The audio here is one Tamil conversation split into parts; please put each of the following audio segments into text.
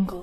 Jungle.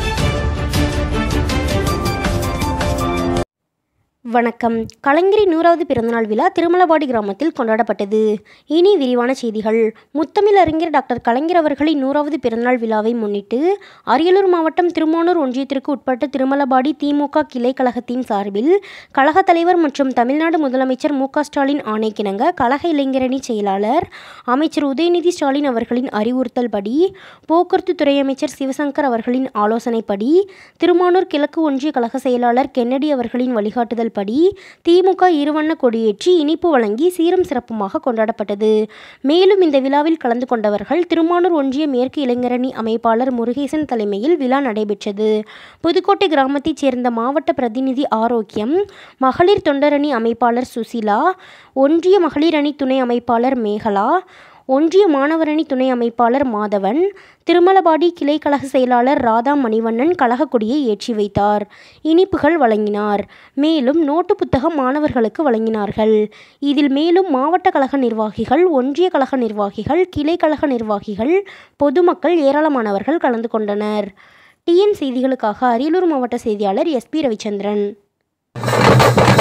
வணக்கம் கலைஞரின் நூறாவது பிறந்தநாள் விழா திருமலபாடி கிராமத்தில் கொண்டாடப்பட்டது இனி விரிவான செய்திகள் முத்தமிழ் அறிஞர் டாக்டர் கலைஞர் அவர்களின் நூறாவது பிறந்தநாள் விழாவை முன்னிட்டு அரியலூர் மாவட்டம் திருமானூர் ஒன்றியத்திற்கு உட்பட்ட திருமலபாடி திமுக கிளை கழகத்தின் சார்பில் கழக தலைவர் மற்றும் தமிழ்நாடு முதலமைச்சர் மு க ஸ்டாலின் ஆணைக்கிணங்க கழக இளைஞரணி செயலாளர் அமைச்சர் உதயநிதி ஸ்டாலின் அவர்களின் அறிவுறுத்தல் படி போக்குவரத்து துறை அமைச்சர் சிவசங்கர் அவர்களின் ஆலோசனைப்படி திருமானூர் கிழக்கு ஒன்றிய கழக செயலாளர் கென்னடி அவர்களின் வழிகாட்டுதல் படி திமுக இருவண்ண கொடியேற்றி இனிப்பு வழங்கி சீரும் சிறப்புமாக கொண்டாடப்பட்டது மேலும் இந்த விழாவில் கலந்து கொண்டவர்கள் திருமானூர் ஒன்றிய மேற்கு இளைஞரணி அமைப்பாளர் முருகேசன் தலைமையில் விழா நடைபெற்றது புதுக்கோட்டை கிராமத்தைச் சேர்ந்த மாவட்ட பிரதிநிதி ஆரோக்கியம் மகளிர் தொண்டரணி அமைப்பாளர் சுசிலா ஒன்றிய மகளிர் அணி துணை அமைப்பாளர் மேகலா ஒன்றிய மாணவரணி துணை அமைப்பாளர் மாதவன் திருமலபாடி கிளை கழக செயலாளர் ராதா மணிவண்ணன் கழக கொடியை ஏற்றி வைத்தார் இனிப்புகள் வழங்கினார் மேலும் நோட்டு புத்தகம் மாணவர்களுக்கு வழங்கினார்கள் இதில் மேலும் மாவட்ட கழக நிர்வாகிகள் ஒன்றிய கழக நிர்வாகிகள் கிளை கழக நிர்வாகிகள் பொதுமக்கள் ஏராளமானவர்கள் கலந்து கொண்டனர் டிஎன் செய்திகளுக்காக அரியலூர் மாவட்ட செய்தியாளர் எஸ்பி ரவிச்சந்திரன்